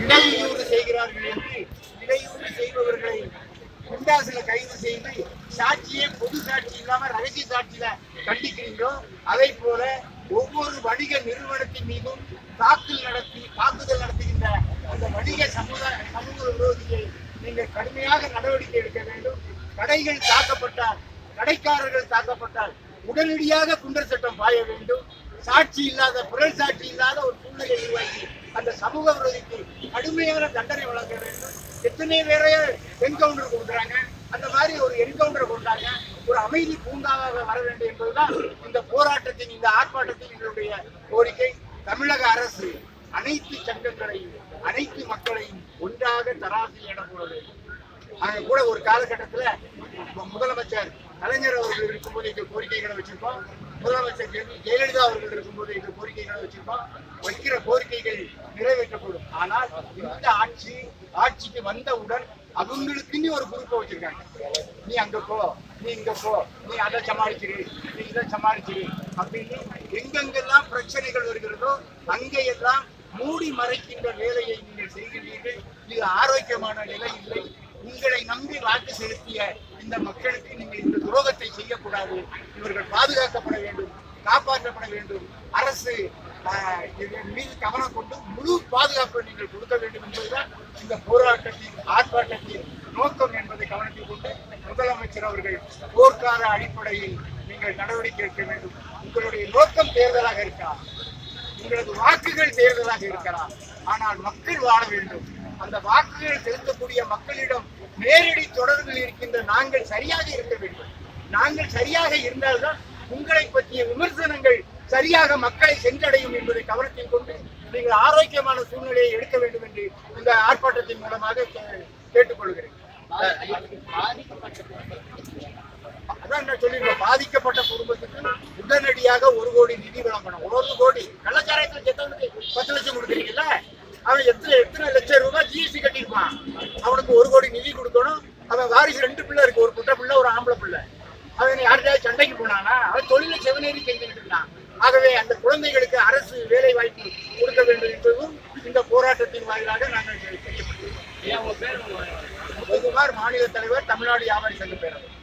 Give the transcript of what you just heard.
இடையூறு செய்கிறார்கள் என்று இடையூறு செய்பவர்களை குண்டாசுல கைது செய்து சாட்சியே பொது சாட்சி இல்லாம ரகசிய சாட்சியில கண்டிக்கிறீங்களோ அதை போல ஒவ்வொரு வணிக நிறுவனத்தின் மீதும் தாக்குதல் நடத்தி தாக்குதல் நடத்துகின்ற அந்த வணிக சமுதாய சமூக விரோதியை நீங்கள் கடுமையாக நடவடிக்கை எடுக்க வேண்டும் கடைகள் தாக்கப்பட்டால் கடைக்காரர்கள் தாக்கப்பட்டால் உடனடியாக குண்டர் சட்டம் பாய வேண்டும் சாட்சி இல்லாத புரள் சாட்சி இல்லாத ஒரு சூழ்நிலை உருவாக்கி அந்த சமூக விரோதிக்கு கடுமையான தண்டனை வழங்க வேண்டும் எத்தனை பேரைய என்கவுண்டர் கொடுக்குறாங்க அந்த மாதிரி ஒரு என்கவுண்டர் கொண்டாங்க ஒரு அமைதி பூங்காவாக வர வேண்டும் என்பதுதான் இந்த போராட்டத்தின் இந்த ஆர்ப்பாட்டத்தின் எங்களுடைய கோரிக்கை தமிழக அரசு அனைத்து சங்கங்களையும் அனைத்து மக்களையும் ஒன்றாக தராசில் இடம் போட வேண்டும் அங்க கூட ஒரு காலகட்டத்துல மு- முதலமைச்சர் கலைஞர் அவர்கள் இருக்கும்போது இந்த கோரிக்கைகளை வச்சிருக்கோம் முதலமைச்சர் ஜெய- ஜெயலலிதா அவர்கள் இருக்கும்போது இந்த கோரிக்கைகளை வச்சிருக்கோம் வைக்கிற கோரிக்கைகள் நிறைவேற்றப்படும் ஆனால் இந்த ஆட்சி ஆட்சிக்கு வந்தவுடன் அவங்களுக்குன்னு ஒரு குரூப்பை வச்சிருக்காங்க நீ அங்க போ நீ இங்க போ நீ அதை சமாளிச்சிரு நீ இதை சமாளிச்சிரு அப்படின்னு எங்கெங்கெல்லாம் பிரச்சனைகள் வருகிறதோ அங்கெல்லாம் மூடி மறைக்கின்ற வேலையை நீங்கள் செய்கிறீர்கள் இது ஆரோக்கியமான நிலை இல்லை உங்களை நம்பி வாக்கு செலுத்திய இந்த மக்களுக்கு நீங்கள் இந்த துரோகத்தை செய்யக்கூடாது இவர்கள் பாதுகாக்கப்பட வேண்டும் காப்பாற்றப்பட வேண்டும் அரசு ஆஹ், இதன் மீது கவனம் கொண்டு முழு பாதுகாப்பை நீங்கள் கொடுக்க வேண்டும் என்பதுதான் இந்த போராட்டத்தின் ஆர்ப்பாட்டத்தின் நோக்கம் என்பதை கவனத்தில் கொண்டு முதலமைச்சர் அவர்கள் போர்க்கால அடிப்படையில் நீங்கள் நடவடிக்கை எடுக்க வேண்டும் உங்களுடைய நோக்கம் தேர்தலாக இருக்கலாம் உங்களது வாக்குகள் தேர்தலாக இருக்கலாம் ஆனால் மக்கள் வாழ வேண்டும் அந்த வாக்குகள் செலுத்தக்கூடிய மக்களிடம் நேரடி தொடர்பில் இருக்கின்ற நாங்கள் சரியாக இருக்க வேண்டும் நாங்கள் சரியாக இருந்தால்தான் உங்களை பற்றிய விமர்சனங்கள் சரியாக மக்களை சென்றடையும் என்பதை கவனத்தில் கொண்டு நீங்கள் ஆரோக்கியமான சூழ்நிலையை எடுக்க வேண்டும் என்று இந்த ஆர்ப்பாட்டத்தின் மூலமாக கே- கேட்டுக்கொள்கிறேன் அதான் நான் சொல்லிருக்கோம் பாதிக்கப்பட்ட குடும்பத்துக்கு உடனடியாக ஒரு கோடி நிதி வழங்கணும் ஒரு கோடி கள்ளச்சாராயத்தில் செத்தவனுக்கு பத்து லட்சம் கொடுக்குறீங்கல்ல அவன் எத்தனை எத்தனை லட்சம் ரூபாய் ஜிஎஸ்டி கட்டியிருப்பான் அவனுக்கு ஒரு கோடி நிதி கொடுக்கணும் அவன் வாரிசு ரெண்டு பிள்ளை இருக்கு ஒரு குட்டை பிள்ளை ஒரு ஆம்பளை பிள்ளை அவன் யார்கிட்டயாவது சண்டைக்கு போனானா அவன் தொழிலை செவனேறி செஞ்சுக்கிட்டு இருந்தான் ஆகவே அந்த குழந்தைகளுக்கு அரசு வேலை வாய்ப்பு கொடுக்க வேண்டும் என்பதும் இந்த போராட்டத்தின் வாயிலாக நாங்கள் செய்யப்பட்டிருக்கோம் முத்துக்குமார் மாநில தலைவர் தமிழ்நாடு வியாபாரி சங்க பேரவை